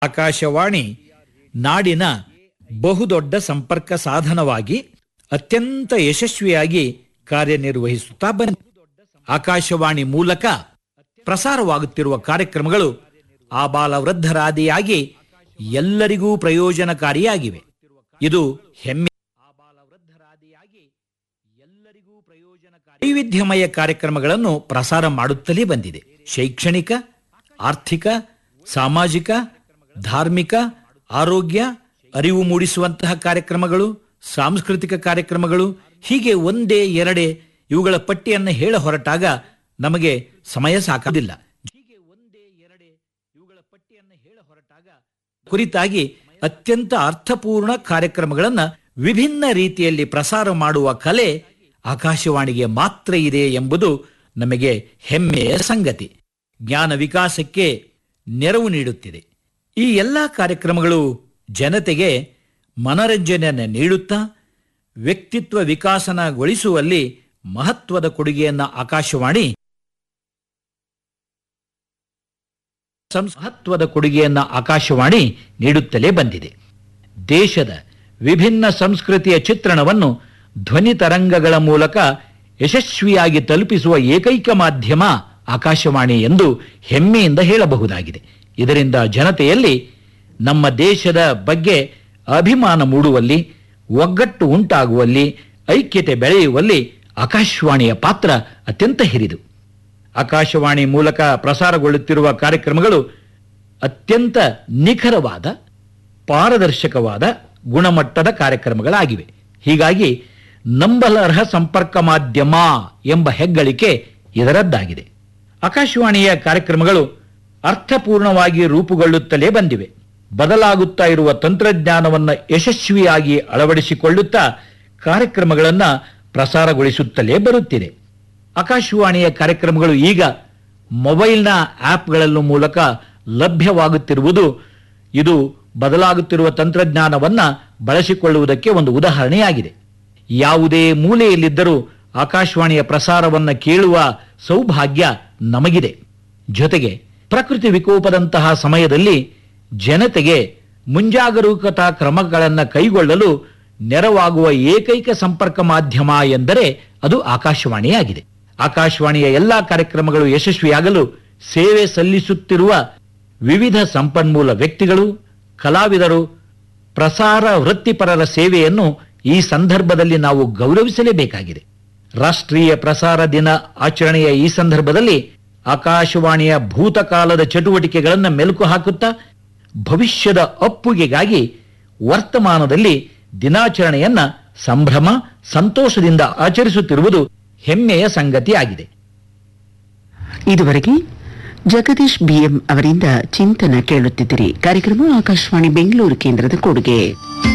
ಆಕಾಶವಾಣಿ ನಾಡಿನ ಬಹುದೊಡ್ಡ ಸಂಪರ್ಕ ಸಾಧನವಾಗಿ ಅತ್ಯಂತ ಯಶಸ್ವಿಯಾಗಿ ಕಾರ್ಯನಿರ್ವಹಿಸುತ್ತಾ ಬಂದಿದೆ ಆಕಾಶವಾಣಿ ಮೂಲಕ ಪ್ರಸಾರವಾಗುತ್ತಿರುವ ಕಾರ್ಯಕ್ರಮಗಳು ಆಬಾಲ ವೃದ್ಧರಾದಿಯಾಗಿ ಎಲ್ಲರಿಗೂ ಪ್ರಯೋಜನಕಾರಿಯಾಗಿವೆ ಇದು ಹೆಮ್ಮೆ ವೈವಿಧ್ಯಮಯ ಕಾರ್ಯಕ್ರಮಗಳನ್ನು ಪ್ರಸಾರ ಮಾಡುತ್ತಲೇ ಬಂದಿದೆ ಶೈಕ್ಷಣಿಕ ಆರ್ಥಿಕ ಸಾಮಾಜಿಕ ಧಾರ್ಮಿಕ ಆರೋಗ್ಯ ಅರಿವು ಮೂಡಿಸುವಂತಹ ಕಾರ್ಯಕ್ರಮಗಳು ಸಾಂಸ್ಕೃತಿಕ ಕಾರ್ಯಕ್ರಮಗಳು ಹೀಗೆ ಒಂದೇ ಎರಡೇ ಇವುಗಳ ಪಟ್ಟಿಯನ್ನು ಹೇಳ ಹೊರಟಾಗ ನಮಗೆ ಸಮಯ ಸಾಕಾದಿಲ್ಲ ಕುರಿತಾಗಿ ಅತ್ಯಂತ ಅರ್ಥಪೂರ್ಣ ಕಾರ್ಯಕ್ರಮಗಳನ್ನು ವಿಭಿನ್ನ ರೀತಿಯಲ್ಲಿ ಪ್ರಸಾರ ಮಾಡುವ ಕಲೆ ಆಕಾಶವಾಣಿಗೆ ಮಾತ್ರ ಇದೆ ಎಂಬುದು ನಮಗೆ ಹೆಮ್ಮೆಯ ಸಂಗತಿ ಜ್ಞಾನ ವಿಕಾಸಕ್ಕೆ ನೆರವು ನೀಡುತ್ತಿದೆ ಈ ಎಲ್ಲ ಕಾರ್ಯಕ್ರಮಗಳು ಜನತೆಗೆ ಮನರಂಜನೆಯನ್ನು ನೀಡುತ್ತಾ ವ್ಯಕ್ತಿತ್ವ ವಿಕಾಸನಗೊಳಿಸುವಲ್ಲಿ ಮಹತ್ವದ ಕೊಡುಗೆಯನ್ನ ಆಕಾಶವಾಣಿ ಸಂಸ್- ಮಹತ್ವದ ಕೊಡುಗೆಯನ್ನ ಆಕಾಶವಾಣಿ ನೀಡುತ್ತಲೇ ಬಂದಿದೆ ದೇಶದ ವಿಭಿನ್ನ ಸಂಸ್ಕೃತಿಯ ಚಿತ್ರಣವನ್ನು ಧ್ವನಿ ತರಂಗಗಳ ಮೂಲಕ ಯಶಸ್ವಿಯಾಗಿ ತಲುಪಿಸುವ ಏಕೈಕ ಮಾಧ್ಯಮ ಆಕಾಶವಾಣಿ ಎಂದು ಹೆಮ್ಮೆಯಿಂದ ಹೇಳಬಹುದಾಗಿದೆ ಇದರಿಂದ ಜನತೆಯಲ್ಲಿ ನಮ್ಮ ದೇಶದ ಬಗ್ಗೆ ಅಭಿಮಾನ ಮೂಡುವಲ್ಲಿ ಒಗ್ಗಟ್ಟು ಉಂಟಾಗುವಲ್ಲಿ ಐಕ್ಯತೆ ಬೆಳೆಯುವಲ್ಲಿ ಆಕಾಶವಾಣಿಯ ಪಾತ್ರ ಅತ್ಯಂತ ಹಿರಿದು ಆಕಾಶವಾಣಿ ಮೂಲಕ ಪ್ರಸಾರಗೊಳ್ಳುತ್ತಿರುವ ಕಾರ್ಯಕ್ರಮಗಳು ಅತ್ಯಂತ ನಿಖರವಾದ ಪಾರದರ್ಶಕವಾದ ಗುಣಮಟ್ಟದ ಕಾರ್ಯಕ್ರಮಗಳಾಗಿವೆ ಹೀಗಾಗಿ ನಂಬಲರ್ಹ ಸಂಪರ್ಕ ಮಾಧ್ಯಮ ಎಂಬ ಹೆಗ್ಗಳಿಕೆ ಇದರದ್ದಾಗಿದೆ ಆಕಾಶವಾಣಿಯ ಕಾರ್ಯಕ್ರಮಗಳು ಅರ್ಥಪೂರ್ಣವಾಗಿ ರೂಪುಗೊಳ್ಳುತ್ತಲೇ ಬಂದಿವೆ ಬದಲಾಗುತ್ತಾ ಇರುವ ತಂತ್ರಜ್ಞಾನವನ್ನು ಯಶಸ್ವಿಯಾಗಿ ಅಳವಡಿಸಿಕೊಳ್ಳುತ್ತಾ ಕಾರ್ಯಕ್ರಮಗಳನ್ನು ಪ್ರಸಾರಗೊಳಿಸುತ್ತಲೇ ಬರುತ್ತಿದೆ ಆಕಾಶವಾಣಿಯ ಕಾರ್ಯಕ್ರಮಗಳು ಈಗ ಮೊಬೈಲ್ನ ಆಪ್ಗಳಲ್ಲೂ ಮೂಲಕ ಲಭ್ಯವಾಗುತ್ತಿರುವುದು ಇದು ಬದಲಾಗುತ್ತಿರುವ ತಂತ್ರಜ್ಞಾನವನ್ನ ಬಳಸಿಕೊಳ್ಳುವುದಕ್ಕೆ ಒಂದು ಉದಾಹರಣೆಯಾಗಿದೆ ಯಾವುದೇ ಮೂಲೆಯಲ್ಲಿದ್ದರೂ ಆಕಾಶವಾಣಿಯ ಪ್ರಸಾರವನ್ನ ಕೇಳುವ ಸೌಭಾಗ್ಯ ನಮಗಿದೆ ಜೊತೆಗೆ ಪ್ರಕೃತಿ ವಿಕೋಪದಂತಹ ಸಮಯದಲ್ಲಿ ಜನತೆಗೆ ಮುಂಜಾಗರೂಕತಾ ಕ್ರಮಗಳನ್ನು ಕೈಗೊಳ್ಳಲು ನೆರವಾಗುವ ಏಕೈಕ ಸಂಪರ್ಕ ಮಾಧ್ಯಮ ಎಂದರೆ ಅದು ಆಕಾಶವಾಣಿಯಾಗಿದೆ ಆಕಾಶವಾಣಿಯ ಎಲ್ಲಾ ಕಾರ್ಯಕ್ರಮಗಳು ಯಶಸ್ವಿಯಾಗಲು ಸೇವೆ ಸಲ್ಲಿಸುತ್ತಿರುವ ವಿವಿಧ ಸಂಪನ್ಮೂಲ ವ್ಯಕ್ತಿಗಳು ಕಲಾವಿದರು ಪ್ರಸಾರ ವೃತ್ತಿಪರರ ಸೇವೆಯನ್ನು ಈ ಸಂದರ್ಭದಲ್ಲಿ ನಾವು ಗೌರವಿಸಲೇಬೇಕಾಗಿದೆ ರಾಷ್ಟ್ರೀಯ ಪ್ರಸಾರ ದಿನ ಆಚರಣೆಯ ಈ ಸಂದರ್ಭದಲ್ಲಿ ಆಕಾಶವಾಣಿಯ ಭೂತಕಾಲದ ಚಟುವಟಿಕೆಗಳನ್ನು ಮೆಲುಕು ಹಾಕುತ್ತಾ ಭವಿಷ್ಯದ ಅಪ್ಪುಗೆಗಾಗಿ ವರ್ತಮಾನದಲ್ಲಿ ದಿನಾಚರಣೆಯನ್ನ ಸಂಭ್ರಮ ಸಂತೋಷದಿಂದ ಆಚರಿಸುತ್ತಿರುವುದು ಹೆಮ್ಮೆಯ ಸಂಗತಿಯಾಗಿದೆ ಇದುವರೆಗೆ ಜಗದೀಶ್ ಬಿಎಂ ಅವರಿಂದ ಚಿಂತನ ಕೇಳುತ್ತಿದ್ದಿರಿ ಕಾರ್ಯಕ್ರಮ ಆಕಾಶವಾಣಿ ಬೆಂಗಳೂರು ಕೇಂದ್ರದ ಕೊಡುಗೆ